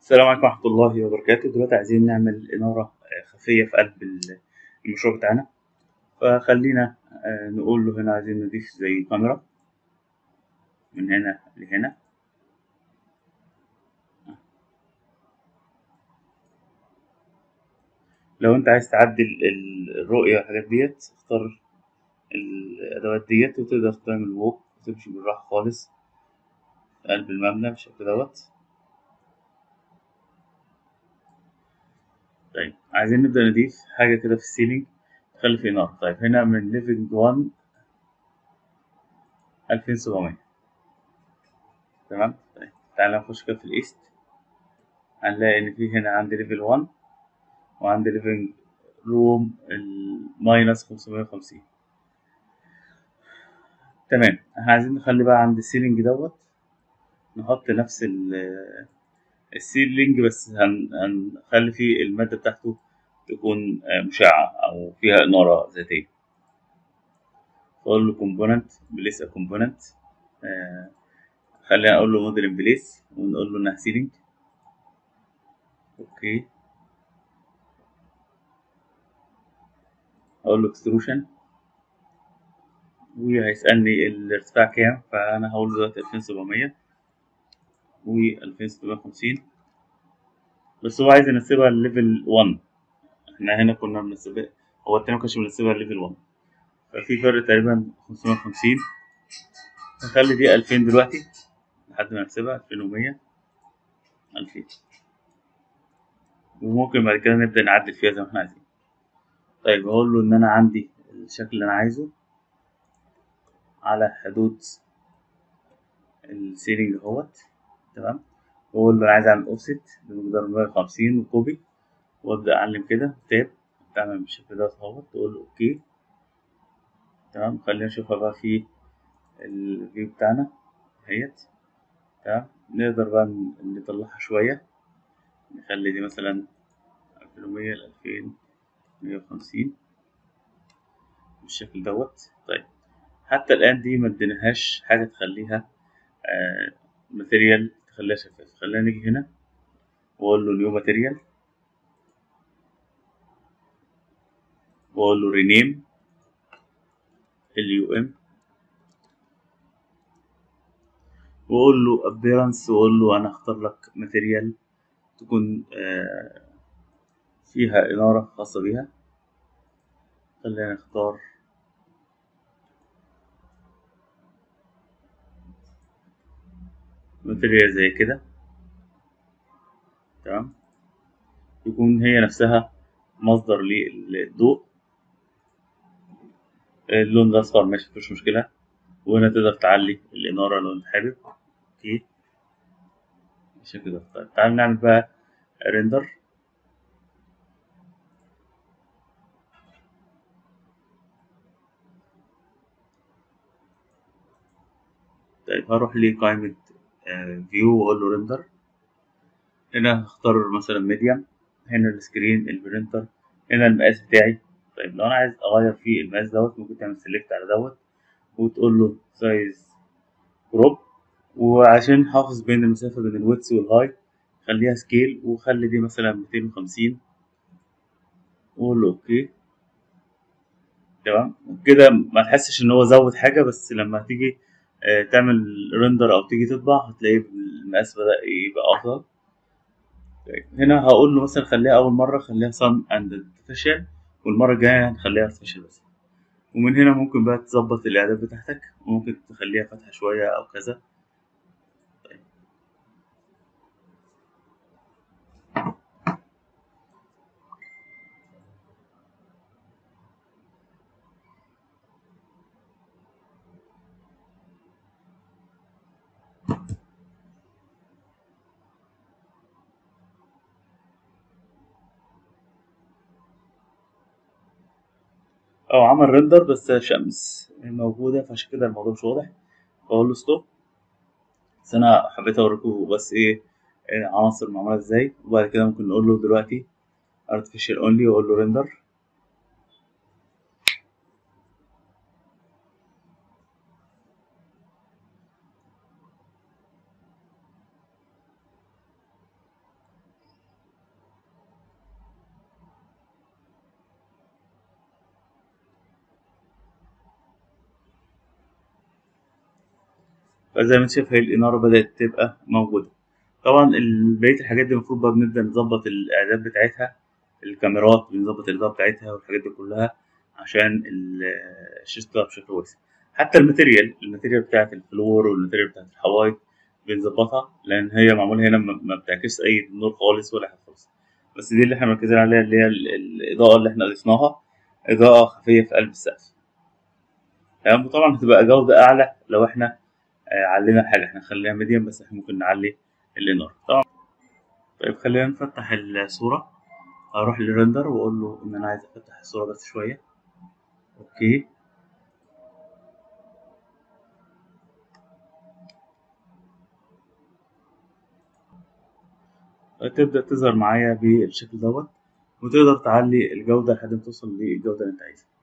السلام عليكم ورحمة الله وبركاته دلوقتي عايزين نعمل إنارة آه، خفية في قلب ال- المشروع بتاعنا فخلينا آه، نقول له هنا عايزين نضيف زي كاميرا من هنا لهنا لو انت عايز تعدل ال- الرؤية والحاجات ديت اختار الأدوات ديت وتقدر تعمل ووك وتمشي بالراحة خالص في قلب المبنى بالشكل دوت طيب عايزين نبدأ نضيف حاجة كده في السيلينج نخلي فيه نار طيب هنا من ليفينج 1 2700 تمام طيب تعالى نخش كده في الايست هنلاقي ان في هنا عندي ليفل 1 وعندي ليفينج روم الماينس 550 تمام احنا عايزين نخلي بقى عند السيلينج دوت نحط نفس ال- السيلينج بس هن- هنخلي فيه المادة بتاعته تكون آه، مشعة أو فيها إنارة ذاتية أقول له كومبوننت بليس كومبوننت خلينا أقول له موديل بليس ونقول له إنها سيلينج أوكي أقول له اكستروشن وهيسألني الارتفاع كام فأنا هقول له دلوقتي 2700 و 2650 بس هو عايز ينسبها لليفل 1 احنا هنا كنا بنسيبها هو التاني مكانش منسبها لليفل 1 ففي فرق تقريبا 550 نخلي دي 2000 دلوقتي لحد ما نحسبها 2100 2000 وممكن بعد كده نبدأ نعدل فيها زي ما احنا عايزين طيب أقول له إن أنا عندي الشكل اللي أنا عايزه على حدود السيلينج اهوت تمام وأقول له أنا عايز أعمل أوفست بمقدار 150 وكوبي وأبدأ أعلم كده تاب تعمل بالشكل ده اهوت تقول له أوكي تمام خلينا نشوفها بقى في الفيو بتاعنا اهيت تمام نقدر بقى ن- نطلعها شوية نخلي دي مثلا 2100 ل 2150 بالشكل دوت طيب حتى الآن دي ما اديناهاش حاجة تخليها آه ماتيريال تخليها شفاف خلينا نيجي هنا وأقول له نيو ماتيريال وأقول له رينيم اليو ام وأقول له ابيرنس وأقول له أنا هختار لك ماتيريال تكون آه فيها إنارة خاصة بيها خلينا نختار ماتيريال زي كده تمام يكون هي نفسها مصدر للضوء اللون الأصفر ماشي مفيش مشكلة وهنا تقدر تعلي الإنارة لو أنت حابب أوكي بالشكل ده طيب تعال نعمل بقى ريندر طيب هروح لقائمة فيو وأقول له ريندر هنا هختار مثلا ميديم هنا السكرين البرينتر هنا المقاس بتاعي طيب لو أنا عايز أغير في المقاس دوت ممكن تعمل سيلكت على دوت وتقول له سايز كروب وعشان نحافظ بين المسافة بين الويتس والهاي خليها سكيل وخلي دي مثلا 250 وقول له اوكي تمام كده ما تحسش ان هو زود حاجة بس لما تيجي آه، تعمل ريندر او تيجي تطبع هتلاقي المقاس بدأ يبقى افضل طيب، هنا هقول له مثلا خليها اول مرة خليها سان اند ارتفيشال والمرة الجاية هنخليها ارتفيشال بس ومن هنا ممكن بقى تظبط الاعداد بتاعتك وممكن تخليها فاتحة شوية او كذا او عمل ريندر بس شمس موجودة فعشان كده الموضوع مش واضح بقول له ستوب بس انا حبيت اوريكم بس ايه إيه عناصر معمولة ازاي وبعد كده ممكن نقول له دلوقتي artificial only واقول له render فزي ما انت شايف هي الإنارة بدأت تبقى موجودة طبعا ال- بقية الحاجات دي المفروض بقى بنبدأ نظبط الإعداد بتاعتها الكاميرات بنظبط الإضاءة بتاعتها والحاجات دي كلها عشان ال- الشاشة تطلع بشكل كويس حتى الماتيريال الماتيريال بتاعت الفلور والماتيريال بتاعت الحوايط بنظبطها لأن هي معمولة هنا ما ما بتعكسش أي نور خالص ولا حاجة خالص بس دي اللي احنا مركزين عليها اللي هي ال- الإضاءة اللي احنا ضفناها إضاءة خفية في قلب السقف تمام وطبعا هتبقى جودة أعلى لو احنا آه، علينا الحاجة احنا نخليها ميديم بس احنا ممكن نعلي الإنارة طبعا طيب خلينا نفتح الصورة هروح للرندر وأقول له إن أنا عايز أفتح الصورة بس شوية أوكي تبدأ تظهر معايا بالشكل دوت وتقدر تعلي الجودة لحد ما توصل للجودة اللي أنت عايزها